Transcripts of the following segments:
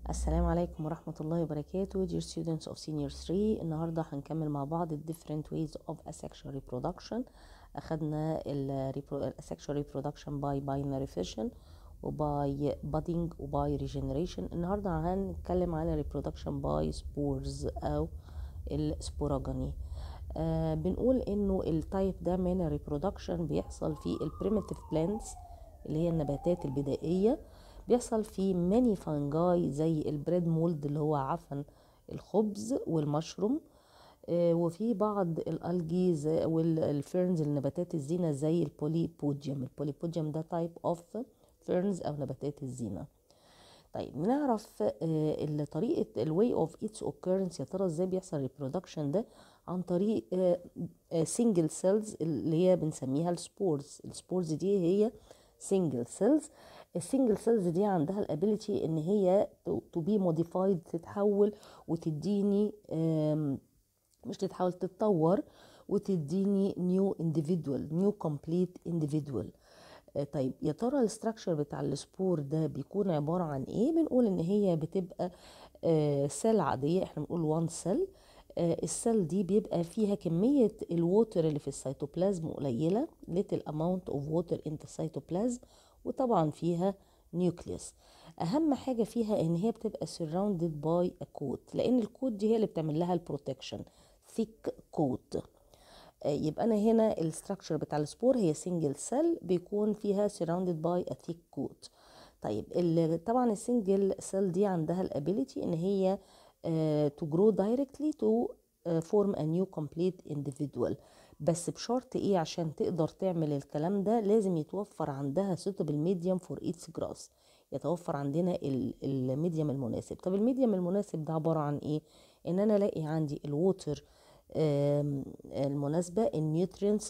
السلام عليكم ورحمة الله وبركاته dear students of senior 3 النهاردة هنكمل مع بعض ال different ways of asexual reproduction أخدنا ال repro- asexual reproduction by binary fission وباي budding وباي regeneration النهاردة هنتكلم على reproduction by spores أو السبوراجوني آه بنقول انه التايب ده من الريبرودكشن بيحصل في البريميتيف plants اللي هي النباتات البدائية بيحصل في ماني فانجاي زي البريد مولد اللي هو عفن الخبز والمشروم آه، وفي بعض الالجي زي- والفيرنز النباتات الزينة زي البوليبوديوم البوليبوديوم ده تايب اوف فيرنز او نباتات الزينة طيب نعرف آه، طريقة الواي اوف اتس occurrence يا ترى ازاي بيحصل ريبرودكشن ده عن طريق سنجل سيلز اللي هي بنسميها السبورز السبورز دي هي سنجل سيلز السنجل سيلز دي عندها الابيليتي ان هي تو بي موديفايد تتحول وتديني آم، مش تتحول تتطور وتديني نيو individual نيو كومبليت individual آه، طيب يا ترى الاستراكشر بتاع السبور ده بيكون عبارة عن ايه بنقول ان هي بتبقى سيل عادية احنا بنقول وان سيل السيل دي بيبقى فيها كمية الووتر اللي في السيتوبلازم قليلة little amount of water in the cytoplasm وطبعا فيها نيوكليوس اهم حاجة فيها ان هي بتبقى surrounded by a coat لان الكوت دي هي اللي بتعمل لها البروتكشن thick coat آه، يبقى انا هنا الستراكشر بتاع السبور هي سنجل سيل بيكون فيها surrounded by a thick coat طيب ال- طبعا السنجل سيل دي عندها الابيليتي ان هي آه، to grow directly to آه، form a new complete individual بس بشرط ايه عشان تقدر تعمل الكلام ده لازم يتوفر عندها suitable medium for its growth يتوفر عندنا الميديم المناسب طب الميديم المناسب ده عبارة عن ايه ان انا الاقي عندي الووتر المناسبة النيوترينز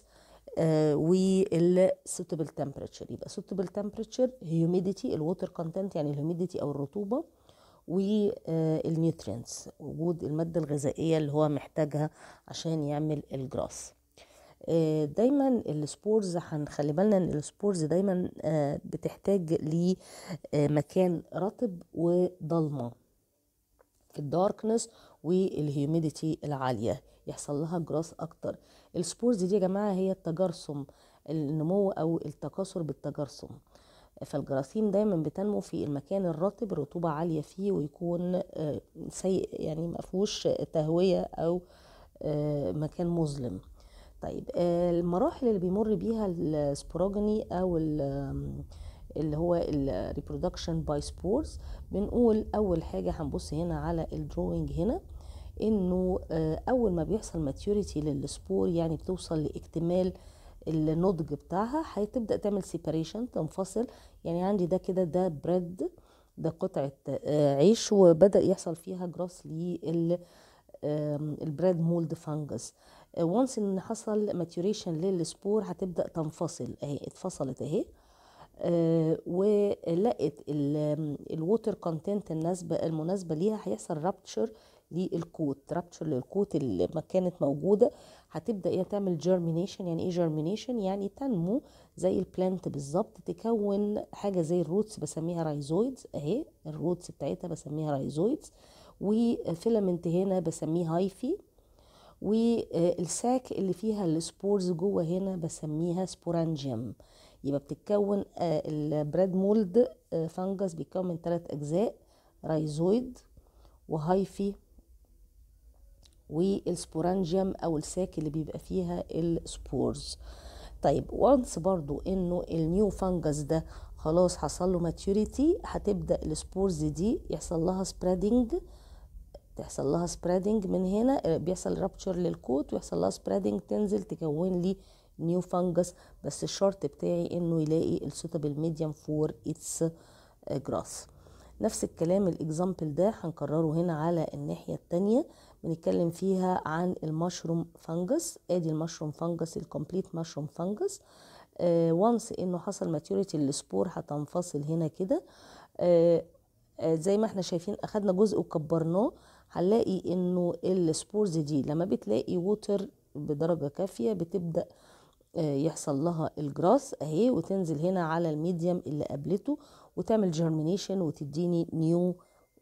والسوتبل تمبريتشر يبقى سوتبل تمبريتشر هيوميديتي الووتر كونتنت يعني الهيوميديتي او الرطوبة والنيوترينز وجود المادة الغذائية اللي هو محتاجها عشان يعمل الجراس آه، دايما السبورز هنخلي بالنا ان السبورز دايما آه، بتحتاج لمكان رطب وضلمه في الداركنس والهيوميديتي العالية يحصل لها جراس أكتر السبورز دي يا جماعة هي التجرثم النمو أو التكاثر بالتجرثم فالجراثيم دايما بتنمو في المكان الرطب الرطوبة عالية فيه ويكون آه، سيء يعني ما فيهوش تهوية أو آه، مكان مظلم طيب آه، المراحل اللي بيمر بيها السبوروجيني او ال- اللي هو الريبرودكشن باي سبورز بنقول اول حاجه هنبص هنا على الدروينج هنا انه آه، اول ما بيحصل ماتيوريتي للسبور يعني بتوصل لاكتمال النضج بتاعها هتبدا تعمل سيباريشن تنفصل يعني عندي ده كده ده بريد ده قطعه آه، عيش وبدا يحصل فيها جراس لل آم، البريد مولد فانجس وانس ان حصل ماتيوريشن للسبور هتبدا تنفصل اهي اتفصلت اهي آه، ولقت الووتر كونتنت الناسبه المناسبه ليها هيحصل رابتشر للكوت رابتشر للكوت اللي ما كانت موجوده هتبدا هي تعمل جيرمينيشن يعني ايه جيرمينيشن يعني تنمو زي البلانت بالظبط تكون حاجه زي الروتس بسميها رايزويدز اهي الروتس بتاعتها بسميها رايزويدز وفيلامنت هنا بسميه هايفي والساك اللي فيها السبورز جوه هنا بسميها سبورانجيوم يبقى بتتكون آه، البريد مولد آه، فانجس بيتكون من ثلاث اجزاء رايزويد وهايفي والسبورانجيوم او الساك اللي بيبقى فيها السبورز طيب وانس برضو انه النيو فانجس ده خلاص حصل له ماتيوريتي هتبدا السبورز دي يحصل لها سبريدنج تحصل لها سبريدنج من هنا آه، بيحصل رابتشر للكوت ويحصل لها سبريدنج تنزل تكون لي نيو فانجس بس الشرط بتاعي انه يلاقي السوتابل ميديم فور اتس جراس نفس الكلام الاكزامبل ده هنكرره هنا على الناحية التانية بنتكلم فيها عن المشروم فانجس ادي المشروم فانجس الكومبليت مشروم فانجس وانس انه حصل ماتيوريتي للسبور هتنفصل هنا كده آه، آه، زي ما احنا شايفين اخدنا جزء وكبرناه هنلاقي انه السبورز دي لما بتلاقي ووتر بدرجة كافية بتبدأ آه، يحصل لها الجراس اهي وتنزل هنا على الميديم اللي قابلته وتعمل جيرمينيشن وتديني نيو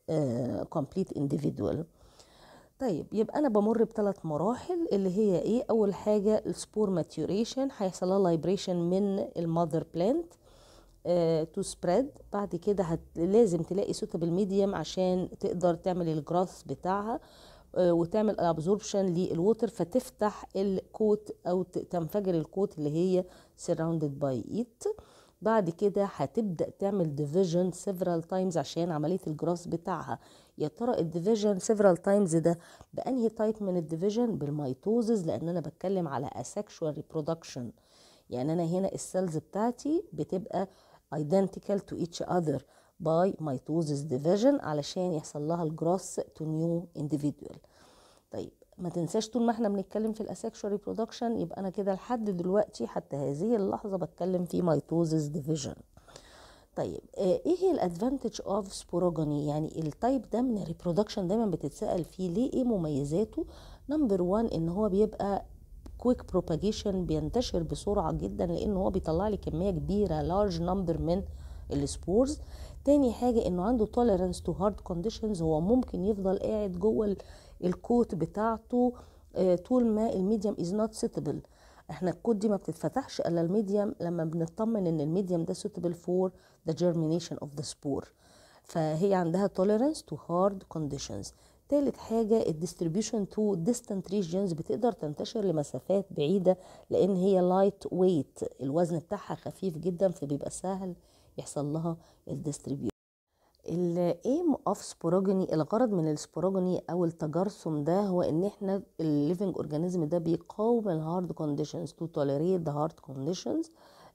كومبليت individual طيب يبقى انا بمر بثلاث مراحل اللي هي ايه اول حاجه السبور ماتيوريشن هيحصل لها لايبريشن من المذر بلانت تو سبريد بعد كده هت... لازم تلاقي سوتابل ميديم عشان تقدر تعمل الجراث بتاعها آه، وتعمل ابزوربشن للووتر فتفتح الكوت او ت- تنفجر الكوت اللي هي surrounded by it بعد كده هتبدا تعمل ديفيجن several times عشان عمليه الجراث بتاعها يا ترى الديفيجن several times ده بانهي تايب من الديفيجن بالميتوزز لان انا بتكلم على asexual reproduction يعني انا هنا السيلز بتاعتي بتبقى identical to each other by mitosis division علشان يحصل لها الجراس to new individual طيب ما تنساش طول ما احنا بنتكلم في الاسexual reproduction يبقى انا كده لحد دلوقتي حتى هذه اللحظه بتكلم في ميتوزس ديفيجن طيب آه، ايه هي الادفانتج اوف سبوروجوني يعني التايب ده من الريبرودكشن دايما بتتسال فيه ليه ايه مميزاته نمبر 1 ان هو بيبقى كويك بروباجيشن بينتشر بسرعه جدا لان هو بيطلع لي كميه كبيره لارج نمبر من السبورز تاني حاجه انه عنده tolerance to hard conditions هو ممكن يفضل قاعد جوه ال- الكوت بتاعته آه، طول ما الميديم از نوت suitable احنا الكود دي ما بتتفتحش الا الميديم لما بنطمن ان الميديم ده suitable for the germination of the spore فهي عندها tolerance to hard conditions تالت حاجة الديستريبيوشن تو distant regions بتقدر تنتشر لمسافات بعيدة لأن هي light weight الوزن بتاعها خفيف جدا فبيبقى سهل يحصل لها الديستريبيوشن الايم اوف سبوروجيني الغرض من السبوروجيني او التجرثم ده هو ان احنا الليفنج اورجانيزم ده بيقاوم الهارد كونديشنز تو توليريت ذا هارد كونديشنز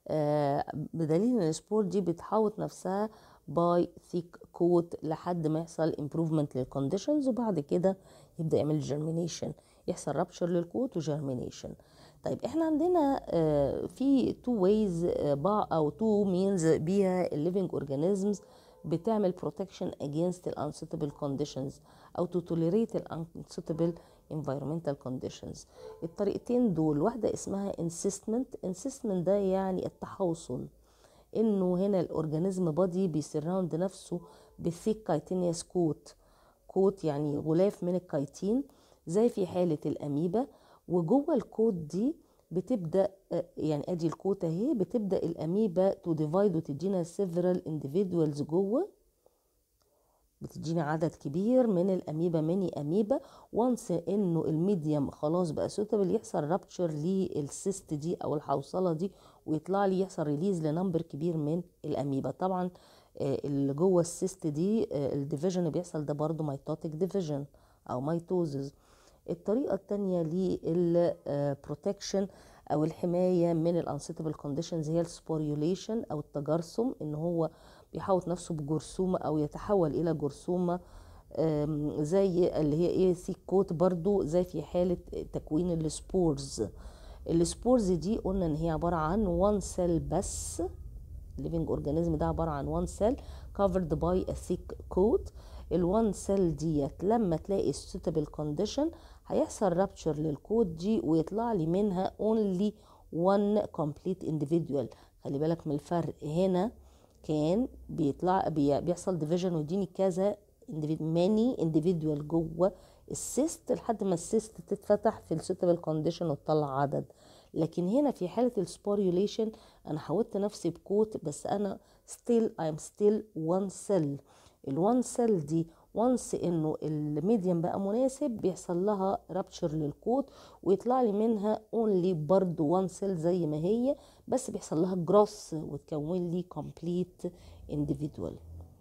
بدليل ان السبور دي بتحوط نفسها باي ثيك كوت لحد ما يحصل امبروفمنت للكونديشنز وبعد كده يبدا يعمل جيرمينيشن يحصل رابشر للكوت وجيرمينيشن طيب احنا عندنا آه، في تو ويز او تو مينز بيها الليفنج اورجانيزمز بتعمل protection against ال unsuitable conditions أو to tolerate ال unsuitable environmental conditions الطريقتين دول واحدة اسمها insistment insistment ده يعني التحوصل انه هنا الاورجانيزم بادي بيسراوند نفسه بثيك كايتينيوس كوت كوت يعني غلاف من الكايتين زي في حالة الأميبا وجوه الكوت دي بتبدأ آه، يعني ادي الكوت اهي بتبدأ الأميبا تو ديفايد وتدينا several individuals جوه بتدينا عدد كبير من الاميبا ميني اميبا وانس انه الميديم خلاص بقى سوتابل يحصل رابتشر للسيست دي او الحوصله دي ويطلع لي يحصل ريليز لنمبر كبير من الاميبا طبعا آه، اللي جوه السيست دي الديفيجن اللي بيحصل ده برضو ميتوتيك ديفيجن او ميتوزز الطريقه الثانيه للبروتكشن او الحمايه من الانسيتبل كونديشنز هي السبوريوليشن او التجرثم ان هو بيحوط نفسه بجرثومه او يتحول الى جرثومه آم، زي اللي هي ايه سيك كوت برضو زي في حاله تكوين السبورز السبورز دي قلنا ان هي عباره عن وان سيل بس الليفنج اورجانيزم ده عباره عن وان سيل covered by a thick coat الوان سيل ديت لما تلاقي suitable condition هيحصل رابتشر للكود دي ويطلع لي منها only one complete individual خلي بالك من الفرق هنا كان بيطلع بي- بيحصل ديفيجن ويديني كذا ماني individual جوه السيست لحد ما السيست تتفتح في السوتابل كونديشن وتطلع عدد لكن هنا في حالة السبوريوليشن انا حاولت نفسي بكوت بس انا still I'm still one cell الوان سيل دي وانس انه الميديم بقى مناسب بيحصل لها رابتشر للكوت ويطلع لي منها اونلي برضو وان سيل زي ما هي بس بيحصل لها جروس وتكون لي كومبليت individual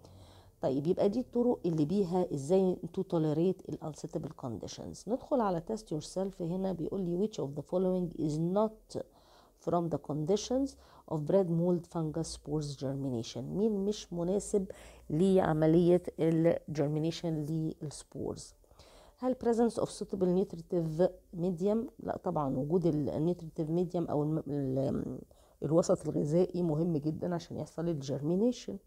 طيب يبقى دي الطرق اللي بيها ازاي تو tolerate ال unsuitable conditions ندخل على test yourself هنا بيقول لي which of the following is not from the conditions of bread mold fungus spores germination مين مش مناسب لعملية الجرمينيشن للسبورز هل presence of suitable nutritive medium لا طبعا وجود النيوتريتيف ميديم او الم... ال... الوسط الغذائي مهم جدا عشان يحصل الجرمينيشن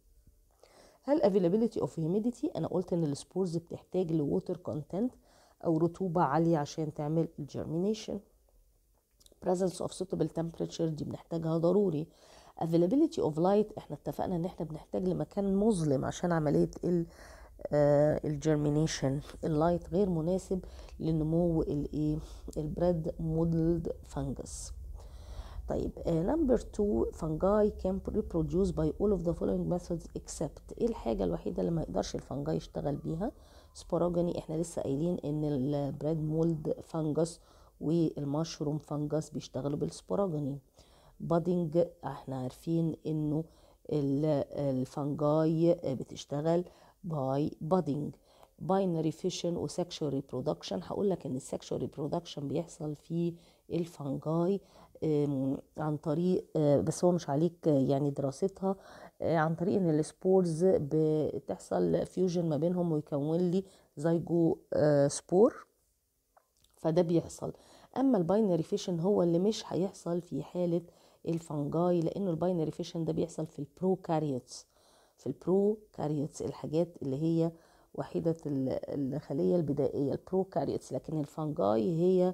هل availability of humidity انا قلت ان السبورز بتحتاج لووتر كونتنت او رطوبة عالية عشان تعمل الجرمينيشن presence of suitable temperature دي بنحتاجها ضروري availability of light احنا اتفقنا ان احنا بنحتاج لمكان مظلم عشان عملية الجرمينيشن اللايت غير مناسب لنمو الايه البريد مودلد فانجس طيب نمبر 2 fungi can reproduce by all of the following methods except ايه الحاجه الوحيده اللي ما يقدرش الفنجاي يشتغل بيها سبوروجاني احنا لسه قايلين ان البريد مولد فانجس والمشروم فانجس بيشتغلوا بالسبوروجاني بادنج احنا عارفين انه الفنجاي بتشتغل باي بادنج باينري فيشن وسكشوال ريبرودكشن هقول لك ان السكشوال ريبرودكشن بيحصل في الفنجاي عن طريق بس هو مش عليك يعني دراستها عن طريق ان السبورز بتحصل فيوجن ما بينهم ويكون لي زيجو سبور فده بيحصل اما الباينري فيشن هو اللي مش هيحصل في حاله الفنجاي لانه الباينري فيشن ده بيحصل في البروكاريوتس في البروكاريوتس الحاجات اللي هي وحيدة الخلية البدائية البروكاريوتس لكن الفنجاي هي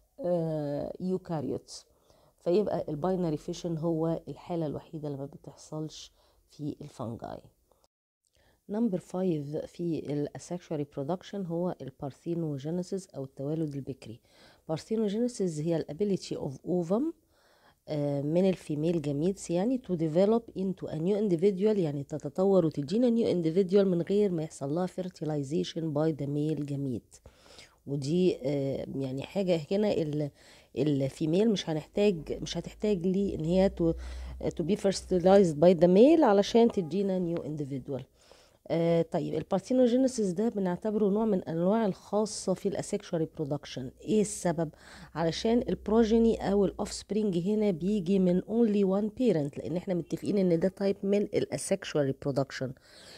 يوكاريوتس فيبقى الباينري فيشن هو الحالة الوحيدة اللي ما بتحصلش في الفنجاي نمبر 5 في الاسexual reproduction هو البارثينوجينيسيس او التوالد البكري بارثينوجينيسيس هي الابيليتي اوف اوفم من الفيميل جاميتس يعني to develop into a new individual يعني تتطور وتدينا new individual من غير ما يحصل لها fertilization by the male جاميت ودي يعني حاجة هنا الفيميل مش هنحتاج مش هتحتاج لي ان هي to, to be fertilized by the male علشان تدينا new individual آه طيب البارثينوجينيسيس ده بنعتبره نوع من انواع الخاصه في الاسexual ريبرودكشن ايه السبب علشان البروجيني او الاوف سبرينج هنا بيجي من اونلي وان بيرنت لان احنا متفقين ان ده تايب من الاسexual ريبرودكشن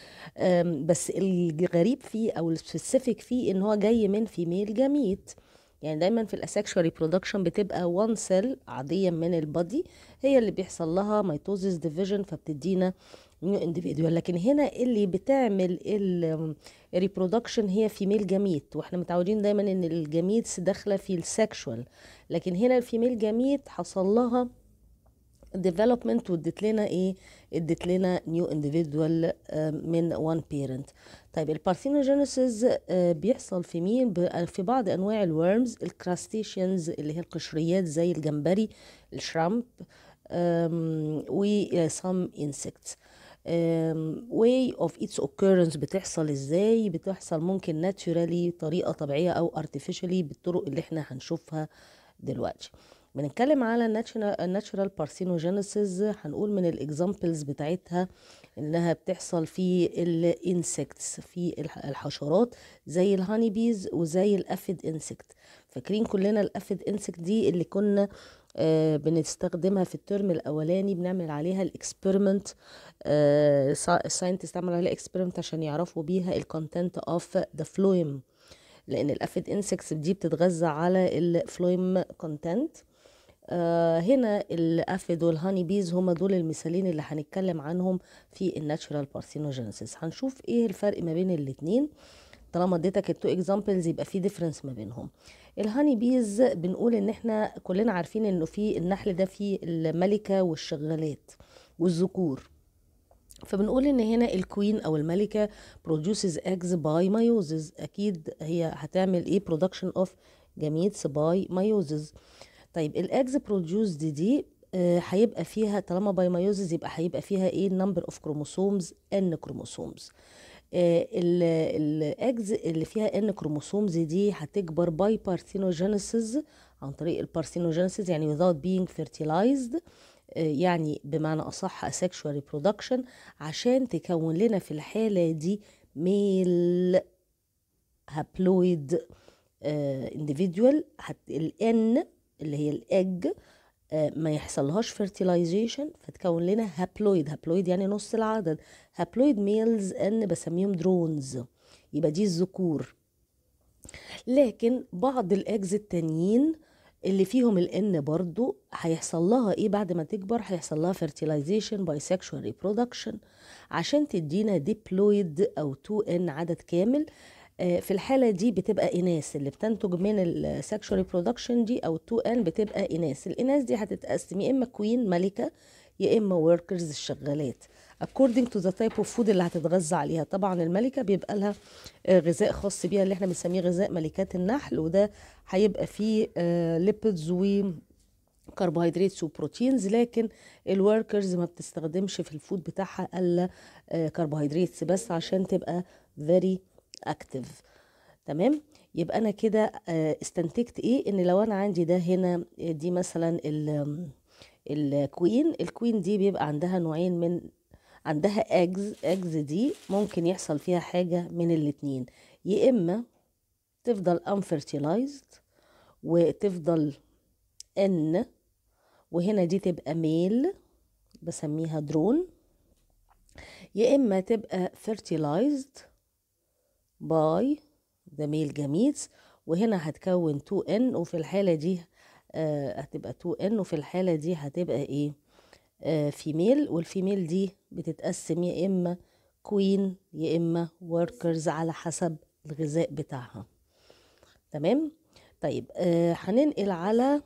بس الغريب فيه او السبيسيفيك فيه ان هو جاي من فيميل جاميت يعني دايما في الاسexual ريبرودكشن بتبقى وان سيل عاديه من البادي هي اللي بيحصل لها ميتوزيس ديفيجن فبتدينا نيو انديفيدوال لكن هنا اللي بتعمل الريبرودكشن هي فيميل جاميت واحنا متعودين دايما ان الجاميتس داخله في السكشوال لكن هنا الفيميل جاميت حصل لها ديفلوبمنت وادت لنا ايه ادت لنا نيو انديفيدوال من وان بيرنت طيب البارثينوجينيسيس بيحصل في مين في بعض انواع الورمز الكراستيشنز اللي هي القشريات زي الجمبري الشرامب وسام انسكتس way of its occurrence بتحصل ازاي بتحصل ممكن naturally طريقة طبيعية او artificially بالطرق اللي احنا هنشوفها دلوقتي بنتكلم على natural parthenogenesis هنقول من الاكزامبلز بتاعتها انها بتحصل في الانسكتس في الحشرات زي الهاني بيز وزي الافيد انسكت فاكرين كلنا الافيد انسكت دي اللي كنا آه بنستخدمها في الترم الاولاني بنعمل عليها الاكسبيرمنت الساينتست عمل عليها اكسبيرمنت عشان يعرفوا بيها الكونتنت اوف ذا فلويم لان الافيد انسكتس دي بتتغذى على الفلويم كونتنت آه هنا الافيد والهاني بيز هما دول المثالين اللي هنتكلم عنهم في الناتشورال بارثينوجينيسيس هنشوف ايه الفرق ما بين الاتنين طالما اديتك التو اكزامبلز يبقى في ديفرنس ما بينهم الهاني بيز بنقول ان احنا كلنا عارفين انه في النحل ده فيه الملكه والشغالات والذكور فبنقول ان هنا الكوين او الملكه produces eggs by meiosis اكيد هي هتعمل ايه production of gametes by meiosis طيب الاجز بروديوسد دي هيبقى فيها طالما باي مايوزز يبقى هيبقى فيها ايه نمبر اوف كروموسومز ان كروموسومز الاجز اللي فيها ان كروموسومز دي هتكبر باي بارثينوجينيسيس عن طريق البارثينوجينيسيس يعني without being fertilized يعني بمعنى اصح asexual reproduction عشان تكون لنا في الحاله دي ميل هابلويد individual الان اللي هي الاج ما يحصلهاش فيرتيلايزيشن فتكون لنا هابلويد هابلويد يعني نص العدد هابلويد ميلز ان بسميهم درونز يبقى دي الذكور لكن بعض الاجز التانيين اللي فيهم الان برضو هيحصل لها ايه بعد ما تكبر هيحصل لها fertilization by sexual reproduction عشان تدينا ديبلويد او 2 ان عدد كامل في الحالة دي بتبقى إناث اللي بتنتج من السكشوال ريبرودكشن دي أو 2 ان بتبقى إناث الإناث دي هتتقسم يا إما كوين ملكة يا اما workers الشغالات according to the type of food اللي هتتغذى عليها طبعا الملكة بيبقى لها آه، غذاء خاص بيها اللي احنا بنسميه غذاء ملكات النحل وده هيبقى فيه ليبيدز و كربوهيدرات وبروتينز لكن الوركرز ما بتستخدمش في الفود بتاعها الا كربوهيدرات بس عشان تبقى very active تمام يبقى انا كده آه، استنتجت ايه ان لو انا عندي ده هنا آه، دي مثلا ال الكوين الكوين دي بيبقى عندها نوعين من عندها اجز اجز دي ممكن يحصل فيها حاجة من الاتنين يا اما تفضل unfertilized وتفضل ان وهنا دي تبقى ميل بسميها درون يا اما تبقى fertilized by the male gametes وهنا هتكون 2n وفي الحالة دي آه هتبقى 2n وفي الحالة دي هتبقى ايه آه فيميل والفيميل دي بتتقسم يا اما كوين يا اما workers على حسب الغذاء بتاعها تمام طيب آه هننقل على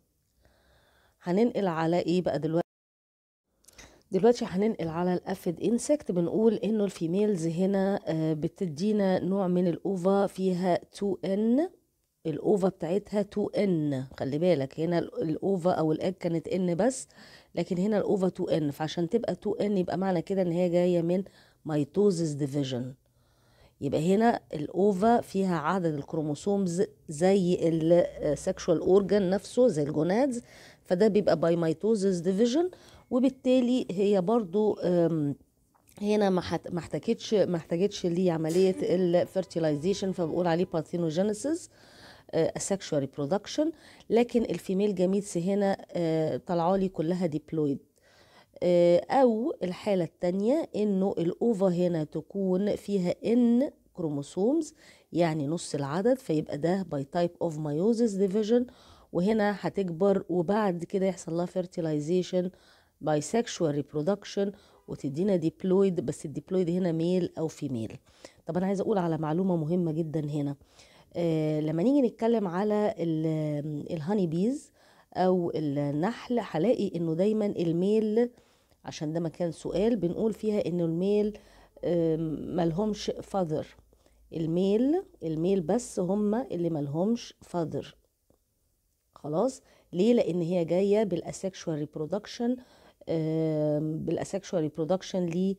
هننقل على ايه بقى دلوقتي دلوقتي هننقل على الافيد انسكت بنقول انه الفيميلز هنا آه، بتدينا نوع من الاوفا فيها 2 ان الاوفا بتاعتها 2 ان خلي بالك هنا ال- الاوفا او الاج كانت ان بس لكن هنا الاوفا 2 ان فعشان تبقى 2 ان يبقى معنى كده ان هي جايه من ميتوزس ديفيجن يبقى هنا الاوفا فيها عدد الكروموسومز زي السكشوال اورجان نفسه زي الجونادز فده بيبقى باي ميتوزس ديفيجن وبالتالي هي برضو أم، هنا ما حت- ما احتاجتش ما احتاجتش لعمليه الفيرتيلايزيشن فبقول عليه بارثينوجينيسيس asexual reproduction لكن الفيميل جاميتس هنا آه، طالعه لي كلها ديبلويد او الحاله التانية انه الاوفا هنا تكون فيها ان كروموسومز يعني نص العدد فيبقى ده باي تايب اوف مايوزس ديفيجن وهنا هتكبر وبعد كده يحصل لها fertilization باي sexual reproduction وتدينا ديبلويد بس الديبلويد هنا ميل او فيميل طب انا عايزه اقول على معلومه مهمه جدا هنا آه لما نيجي نتكلم على الهاني بيز او النحل هلاقي انه دايما الميل عشان ده مكان سؤال بنقول فيها انه الميل آم، ملهمش فاذر الميل الميل بس هم اللي ملهمش فاذر خلاص ليه لان هي جايه بالاسexual ريبرودكشن بالاسexual ريبرودكشن ل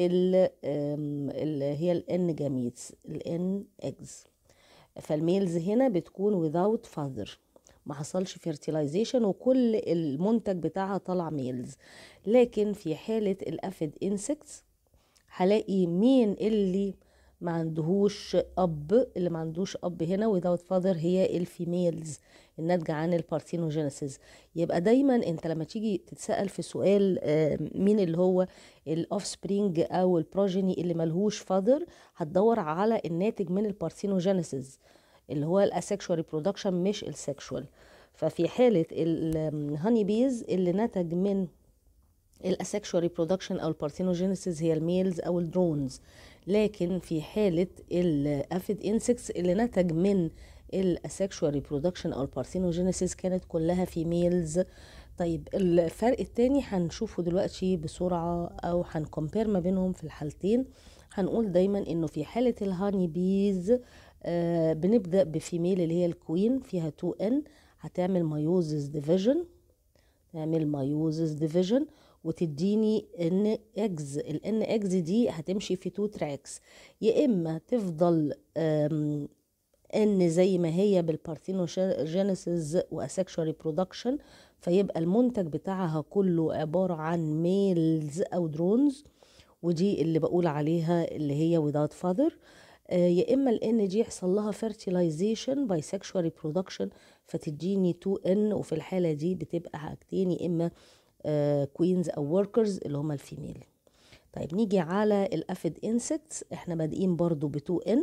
اللي هي الان جاميتس الان اجز فالميلز هنا بتكون without father ما حصلش fertilization وكل المنتج بتاعها طلع ميلز لكن في حالة الافيد انسكتس هلاقي مين اللي ما عندهوش اب اللي ما عندوش اب هنا without father هي الفيميلز الناتجة عن البارثينوجينيسيس يبقى دايما انت لما تيجي تتسأل في سؤال آه، مين اللي هو الاوف سبرينج او البروجيني اللي ملهوش فاذر هتدور على الناتج من البارثينوجينيسيس اللي هو الاسexual ريبرودكشن مش السكشوال ففي حالة الهاني بيز اللي نتج من الاسexual ريبرودكشن او البارثينوجينيسيس هي الميلز او الدرونز لكن في حالة الافيد انسكتس اللي نتج من الاسexual ريبرودكشن او البارثينوجينيسيس كانت كلها في ميلز طيب الفرق التاني هنشوفه دلوقتي بسرعة او هنكمبير ما بينهم في الحالتين هنقول دايما انه في حالة الهاني بيز آه بنبدأ بفيميل اللي هي الكوين فيها 2 ان هتعمل مايوزس ديفيجن تعمل مايوزس ديفيجن وتديني ان اكز الان اكز دي هتمشي في تو تراكس يا اما تفضل آم، ان زي ما هي بالبارثينوجينيسيس واسexual ريبرودكشن فيبقى المنتج بتاعها كله عبارة عن ميلز او درونز ودي اللي بقول عليها اللي هي without father آه، يا اما الان دي يحصل لها fertilization by sexual reproduction فتديني 2n وفي الحالة دي بتبقى حاجتين يا اما كوينز او workers اللي هما الفيميل طيب نيجي على الافيد انسكتس احنا بادئين برضو ب 2n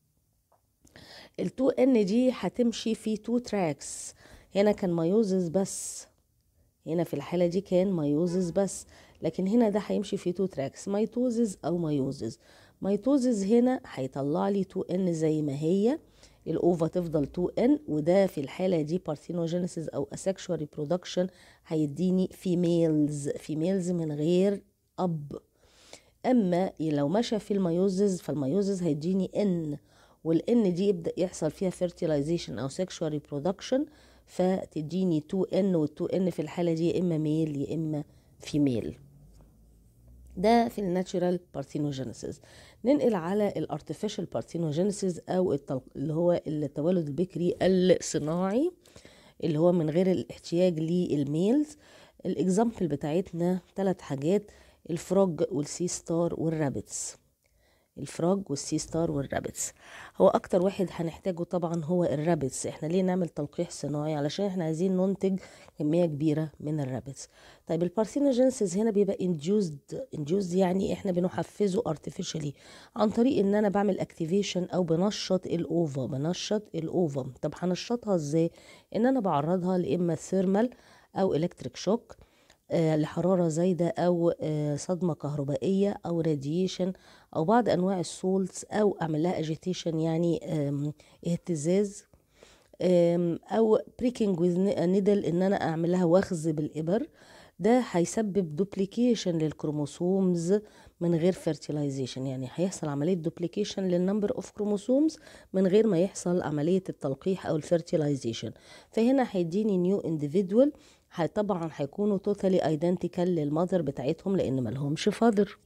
ال 2n دي هتمشي في 2 تراكس هنا كان مايوزس بس هنا في الحالة دي كان مايوزس بس لكن هنا ده هيمشي في 2 تراكس ميتوزس او مايوزس ميتوزس هنا هيطلع لي 2n زي ما هي الاوفا تفضل 2 ان وده في الحاله دي بارثينوجينيسيس او اسexual reproduction هيديني فيميلز فيميلز من غير اب اما لو مشى في الميوزز فالميوزز هيديني ان والان دي يبدا يحصل فيها fertilization او sexual reproduction فتديني 2 n وال2 n في الحاله دي يا اما ميل يا اما فيميل ده في الناتشورال بارثينوجينيسيس ننقل على الارتفيشال بارثينوجينيسيس او التل... اللي هو التولد البكري الصناعي اللي هو من غير الاحتياج للميلز الاكزامبل بتاعتنا ثلاث حاجات الفروج والسي ستار والرابتس الفراج والسي ستار والرابتس هو اكتر واحد هنحتاجه طبعا هو الرابتس احنا ليه نعمل تلقيح صناعي علشان احنا عايزين ننتج كميه كبيره من الرابتس طيب البارثينوجينسيس هنا بيبقى induced induced يعني احنا بنحفزه artificially عن طريق ان انا بعمل اكتيفيشن او بنشط الاوفا بنشط الاوفا طب هنشطها ازاي ان انا بعرضها لاما ثيرمال او الكتريك شوك آه لحرارة زايدة أو آه صدمة كهربائية أو راديشن أو بعض أنواع السولتس أو أعمل لها أجيتيشن يعني اهتزاز أو بريكنج ويز نيدل إن أنا أعمل لها وخز بالإبر ده هيسبب دوبليكيشن للكروموسومز من غير fertilization يعني هيحصل عملية دوبليكيشن للنمبر اوف كروموسومز من غير ما يحصل عملية التلقيح أو الفيرتيلايزيشن فهنا هيديني نيو individual طبعا هيكونوا توتالي ايدنتيكال للمذر بتاعتهم لان ملهمش فاذر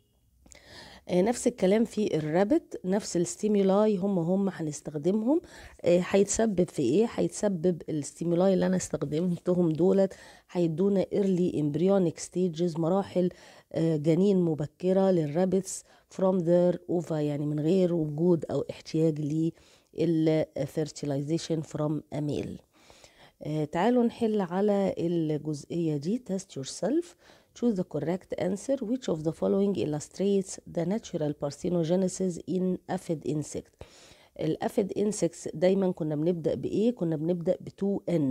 نفس الكلام في الرابت نفس الستيمولاي هم هم هنستخدمهم هيتسبب في ايه هيتسبب الستيمولاي اللي انا استخدمتهم دولت هيدونا early embryonic stages مراحل جنين مبكرة للرابتس from their ova يعني من غير وجود او احتياج للfertilization from a male آه تعالوا نحل على الجزئية دي test yourself choose the correct answer which of the following illustrates the natural parthenogenesis in aphid insect الافيد insects دايما كنا بنبدأ بإيه كنا بنبدأ ب 2n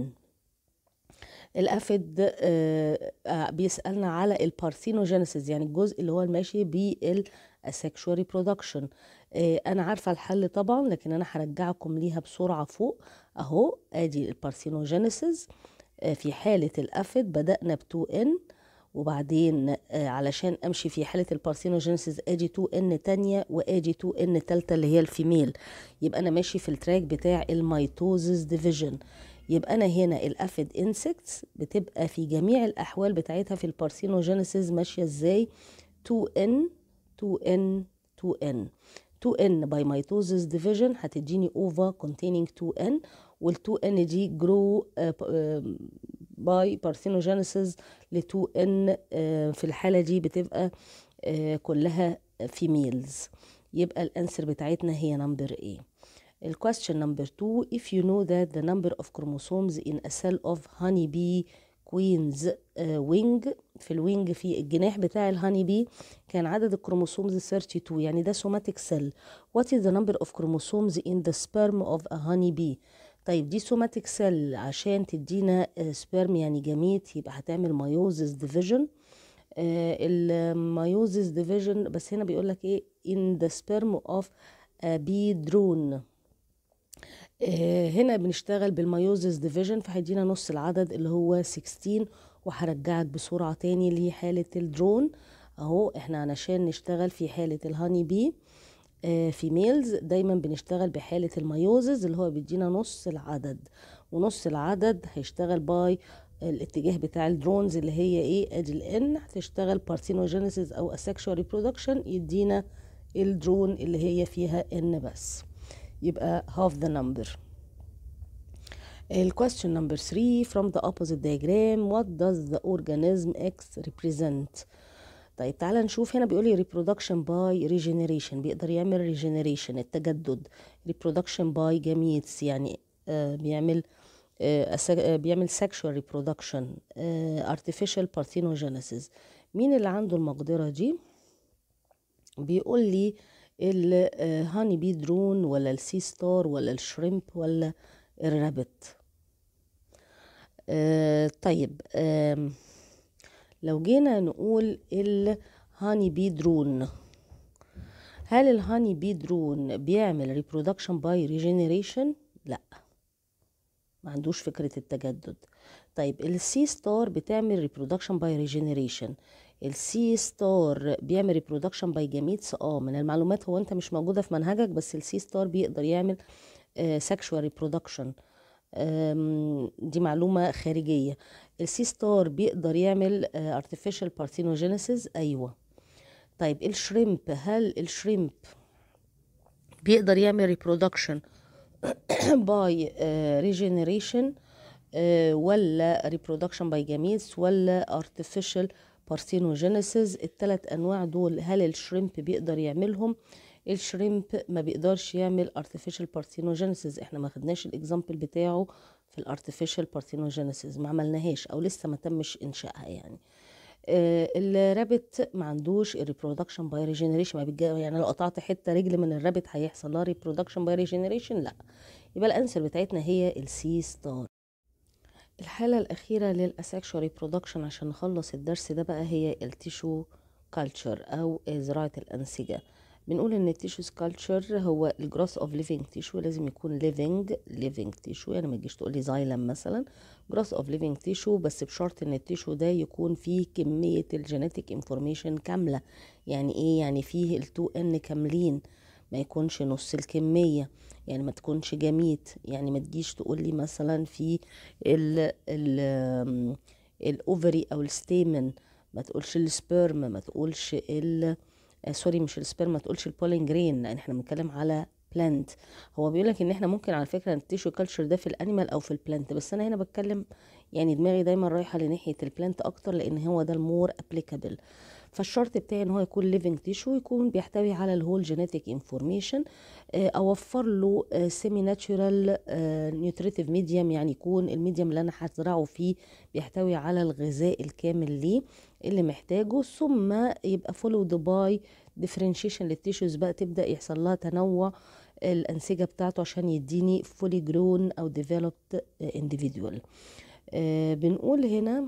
الافيد آه آه بيسألنا على البارثينوجينيسيس يعني الجزء اللي هو الماشي بالاسexual reproduction آه انا عارفه الحل طبعا لكن انا هرجعكم ليها بسرعه فوق اهو ادي البارثينوجينيسيس آه في حاله الافيد بدانا ب 2 ان وبعدين آه علشان امشي في حاله البارثينوجينيسيس ادي 2 ان تانية وادي 2 ان تالتة اللي هي الفيميل يبقى انا ماشي في التراك بتاع الميتوزيس ديفيجن يبقى انا هنا الافيد انسكتس بتبقى في جميع الاحوال بتاعتها في البارثينوجينيسيس ماشيه ازاي 2n 2n 2n 2n by mitosis division هتديني ova containing 2n وال 2n دي grow uh, uh, by parthenogenesis ل 2n uh, في الحالة دي بتبقى uh, كلها females يبقى الانسر بتاعتنا هي نمبر A الكويستشن نمبر 2 if you know that the number of chromosomes in a cell of honeybee queen's uh, wing في الوينج في الجناح بتاع الهاني بي كان عدد الكروموسومز 32 يعني ده سوماتيك سيل what is the number of chromosomes in the sperm of a honey bee طيب دي سوماتيك سيل عشان تدينا سبيرم يعني جميت يبقى هتعمل مايوزيس ديفيجن المايوزيس ديفيجن بس هنا بيقول لك ايه in the sperm of a bee drone هنا بنشتغل بالمايوزيس ديفيجن فهيدينا نص العدد اللي هو 16 وهرجعك بسرعة تاني لحالة الدرون اهو احنا علشان نشتغل في حالة الهاني بي آه في ميلز دايما بنشتغل بحالة المايوزز اللي هو بيدينا نص العدد ونص العدد هيشتغل باي الاتجاه بتاع الدرونز اللي هي ايه ادي الان هتشتغل بارثينوجينيسيس او asexual reproduction يدينا الدرون اللي هي فيها ان بس يبقى half the number الكويستشن نمبر 3 from the opposite diagram what does the organism X represent طيب تعالى نشوف هنا بيقول لي reproduction by regeneration بيقدر يعمل regeneration التجدد reproduction by gametes يعني آه بيعمل آه بيعمل sexual reproduction آه artificial parthenogenesis مين اللي عنده المقدرة دي بيقول لي الهاني بي درون ولا السي ستار ولا الشريمب ولا الرابت آه طيب آه لو جينا نقول الهاني بي درون هل الهاني بي درون بيعمل ريبرودكشن باي ريجينيريشن لا ما عندوش فكرة التجدد طيب السي ستار بتعمل ريبرودكشن باي ريجينيريشن السي ستار بيعمل ريبرودكشن باي جاميتس اه من المعلومات هو انت مش موجودة في منهجك بس السي ستار بيقدر يعمل سexual ريبرودكشن دي معلومة خارجية السي ستار بيقدر يعمل artificial parthenogenesis ايوه طيب الشريمب هل الشريمب بيقدر يعمل reproduction by regeneration ولا reproduction by gametes ولا artificial parthenogenesis الثلاث انواع دول هل الشريمب بيقدر يعملهم الشريمب ما بيقدرش يعمل artificial parthenogenesis احنا ما خدناش الاكزامبل بتاعه في الارتفيشال parthenogenesis ما عملناهاش او لسه ما تمش انشائها يعني آه الرابت ما عندوش الريبرودكشن باي ريجينيريشن ما بيتجا يعني لو قطعت حته رجل من الرابت هيحصل لها ريبرودكشن باي ريجينيريشن لا يبقى الانسر بتاعتنا هي السي ستار الحاله الاخيره للاسكشوال ريبرودكشن عشان نخلص الدرس ده بقى هي التيشو كلتشر او زراعه الانسجه بنقول ان التيشوز كلتشر هو الجروث اوف ليفينج تيشو لازم يكون ليفينج ليفينج تيشو يعني ما تجيش تقول لي زايلم مثلا جروث اوف ليفينج تيشو بس بشرط ان التيشو ده يكون فيه كميه الجينيتك انفورميشن كامله يعني ايه يعني فيه التو ان كاملين ما يكونش نص الكميه يعني ما تكونش جميت يعني ما تجيش تقول لي مثلا في ال ال الاوفري او الستيمن ما تقولش السبيرم ما تقولش ال آه سوري مش السبيرم ما تقولش البولين جرين لان احنا بنتكلم على بلانت هو بيقول لك ان احنا ممكن على فكره التيشو كلتشر ده في الانيمال او في البلانت بس انا هنا بتكلم يعني دماغي دايما رايحه لناحيه البلانت اكتر لان هو ده المور ابليكابل فالشرط بتاعي ان هو يكون ليفنج تيشو يكون بيحتوي على الهول جينيتك انفورميشن اوفر له سيمي ناتشورال نيوتريتيف ميديم يعني يكون الميديم اللي انا هزرعه فيه بيحتوي على الغذاء الكامل ليه اللي محتاجه ثم يبقى فولود باي ديفرنشيشن للتيشوز بقى تبدا يحصل لها تنوع الانسجه بتاعته عشان يديني فولي جرون او ديفلوبد انديفيدوال بنقول هنا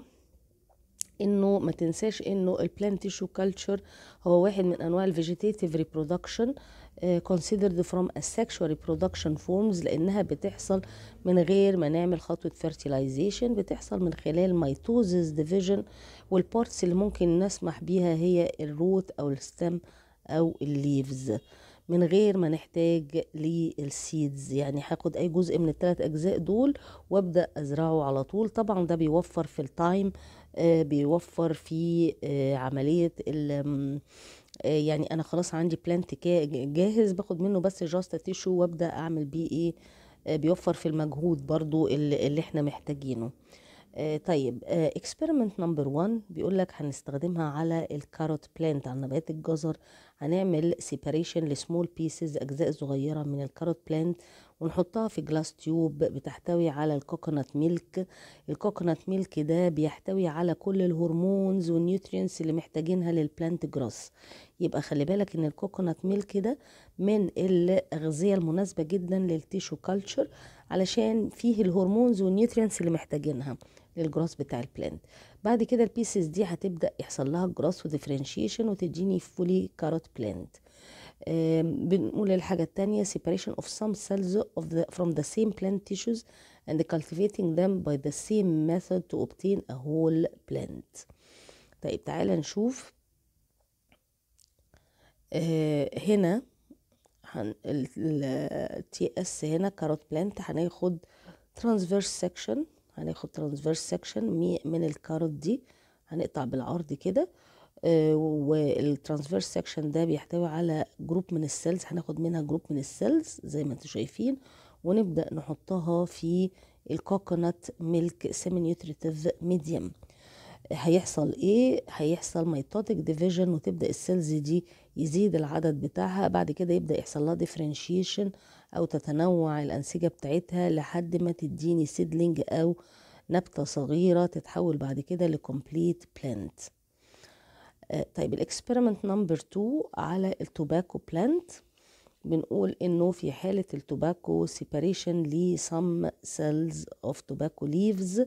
انه ما تنساش انه البلانت تيشو كلتشر هو واحد من انواع الفيجيتيتيف ريبرودكشن considered from asexual reproduction forms لانها بتحصل من غير ما نعمل خطوه fertilization بتحصل من خلال ميتوزيس ديفيجن والبارتس اللي ممكن نسمح بيها هي الروت او الستم او الليفز من غير ما نحتاج للسيدز يعني هاخد اي جزء من الثلاث اجزاء دول وابدا ازرعه على طول طبعا ده بيوفر في التايم آه بيوفر في آه عمليه ال يعني انا خلاص عندي بلانت جاهز باخد منه بس جاست تيشو وابدا اعمل بيه ايه بيوفر في المجهود برضو اللي, اللي احنا محتاجينه طيب اكسبيرمنت نمبر 1 بيقول لك هنستخدمها على الكاروت بلانت على نبات الجزر هنعمل سيباريشن لسمول بيسز اجزاء صغيره من الكاروت بلانت ونحطها في جلاس تيوب بتحتوي على الكوكونات ميلك الكوكونات ميلك ده بيحتوي على كل الهرمونز والنيوترينز اللي محتاجينها للبلانت جراس يبقى خلي بالك ان الكوكونات ميلك ده من الاغذيه المناسبه جدا للتيشو كلتشر علشان فيه الهرمونز والنيوترينز اللي محتاجينها للجراس بتاع البلانت بعد كده البيسز دي هتبدا يحصل لها جراس وديفرنشيشن وتديني فولي كاروت بلانت بنقول الحاجة التانية separation of some cells of the, from the same plant tissues and cultivating them by the same method to obtain a whole plant طيب تعالى نشوف آه هنا التي اس هنا كاروت بلانت هناخد transverse section هناخد transverse section من الكاروت دي هنقطع بالعرض كده آه والترانسفيرس سكشن ده بيحتوي على جروب من السيلز هناخد منها جروب من السيلز زي ما انتم شايفين ونبدا نحطها في الكوكونات ميلك سيمي نيوتريتيف ميديوم هيحصل ايه هيحصل ميتوتيك ديفيجن وتبدا السيلز دي يزيد العدد بتاعها بعد كده يبدا يحصل لها ديفرنشيشن او تتنوع الانسجه بتاعتها لحد ما تديني سيدلينج او نبته صغيره تتحول بعد كده لكومبليت بلانت طيب الاكسبيرمنت نمبر 2 على التوباكو بلانت بنقول انه في حالة التوباكو سيباريشن لسم سيلز اوف توباكو ليفز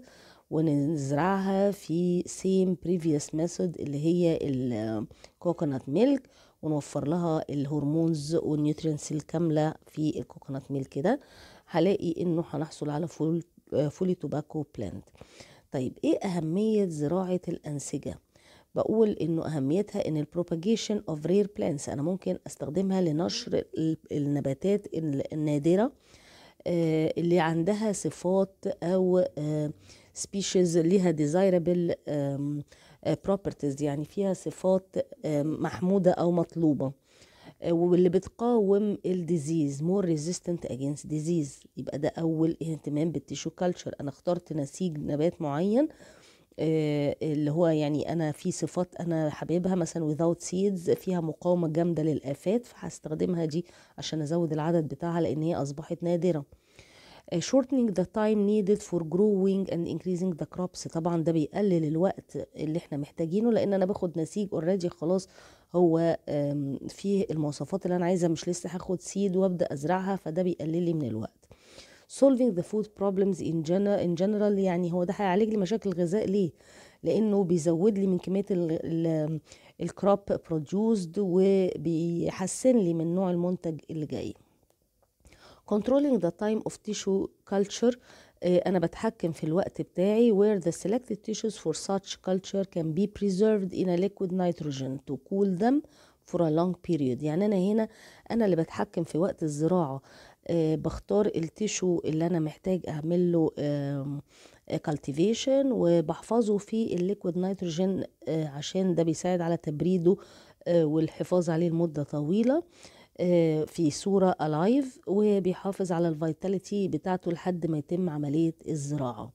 ونزرعها في سيم بريفيوس ميثود اللي هي الكوكونات ميلك ونوفر لها الهرمونز والنيوترينز الكامله في الكوكونات ميل كده هلاقي انه هنحصل على فول فولي توباكو بلانت طيب ايه اهميه زراعه الانسجه بقول انه اهميتها ان البروباجيشن اوف رير بلانتس انا ممكن استخدمها لنشر النباتات النادره اللي عندها صفات او سبيشيز ليها ديزايربل بروبرتيز يعني فيها صفات محموده او مطلوبه واللي بتقاوم الديزيز مور ريزيستنت اجينست ديزيز يبقى ده اول اهتمام بالتيشو كلتشر انا اخترت نسيج نبات معين اللي هو يعني انا في صفات انا حاببها مثلا without seeds فيها مقاومه جامده للافات فهستخدمها دي عشان ازود العدد بتاعها لان هي اصبحت نادره shortening the time needed for growing and increasing the crops طبعا ده بيقلل الوقت اللي احنا محتاجينه لان انا باخد نسيج اوريدي خلاص هو فيه المواصفات اللي انا عايزها مش لسه هاخد سيد وابدا ازرعها فده بيقلل لي من الوقت solving the food problems in general, in general يعني هو ده هيعالج لي مشاكل الغذاء ليه لانه بيزود لي من كميه الكروب produced وبيحسن لي من نوع المنتج اللي جاي controlling the time of tissue culture أنا بتحكم في الوقت بتاعي where the selected tissues for such culture can be preserved in a liquid nitrogen to cool them for a long period يعني أنا هنا أنا اللي بتحكم في وقت الزراعة أه بختار التيشو اللي أنا محتاج أعمل له cultivation وبحفظه في الليكويد نيتروجين أه عشان ده بيساعد على تبريده أه والحفاظ عليه لمدة طويلة في صورة ألايف وبيحافظ على الفيتاليتي بتاعته لحد ما يتم عملية الزراعة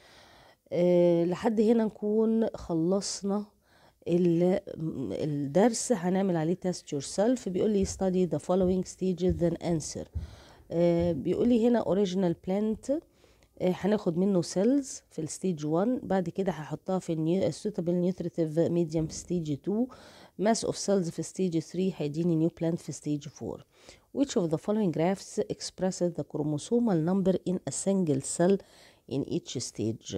لحد هنا نكون خلصنا الدرس هنعمل عليه تيست يور سيلف بيقول لي study the following stages then answer بيقول لي هنا original plant هناخد منه سيلز في الستيج 1 بعد كده هحطها في السوتابل نيوتريتيف ميديوم في ستيج 2 mass of cells في stage 3 هيديني new plant في stage 4 which of the following graphs expresses the chromosomal number in a single cell in each stage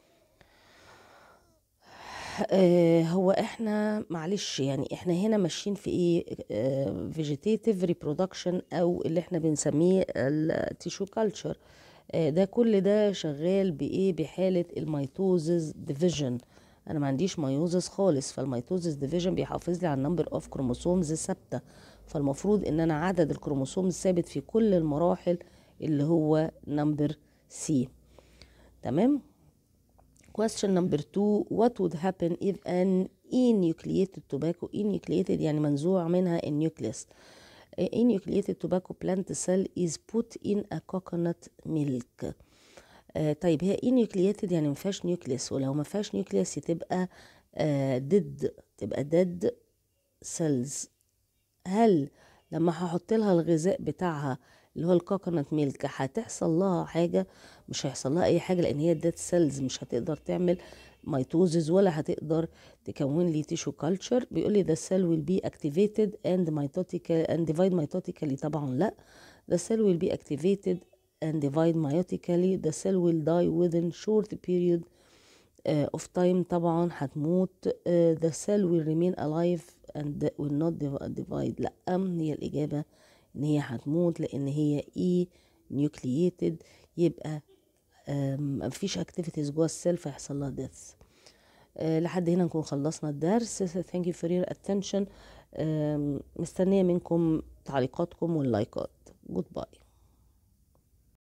آه هو احنا معلش يعني احنا هنا ماشيين في ايه آه vegetative reproduction او اللي احنا بنسميه التيشو كلتشر آه ده كل ده شغال بايه بحاله الميتوزز ديفيجن انا ما عنديش ميوزس خالص فالميتوزس ديفيجن بيحافظ لي على النمبر اوف كروموسومز ثابته فالمفروض ان انا عدد الكروموسومز ثابت في كل المراحل اللي هو نمبر سي تمام question number two what would happen if an enucleated tobacco enucleated يعني منزوع منها النيوكليس enucleated tobacco plant cell is put in a coconut milk آه طيب هي انيوكليتد يعني ما فيهاش نيوكليس ولو ما فيهاش نيوكليس تبقى آه ديد تبقى ديد سيلز هل لما هحط لها الغذاء بتاعها اللي هو الكوكونات ميلك هتحصل لها حاجه مش هيحصل لها اي حاجه لان هي ديد سيلز مش هتقدر تعمل ميتوزز ولا هتقدر تكون لي تيشو كلتشر بيقول لي the cell will be activated and mitotic and divide mitotically طبعا لا the cell will be activated and divide meiotically the cell will die within short period uh, of time طبعا هتموت uh, the cell will remain alive and will not divide لا هي الإجابة إن هي هتموت لأن هي E nucleated يبقى مفيش activities جوه السيل فيحصل لها death uh, لحد هنا نكون خلصنا الدرس thank you for your attention مستنية منكم تعليقاتكم واللايكات goodbye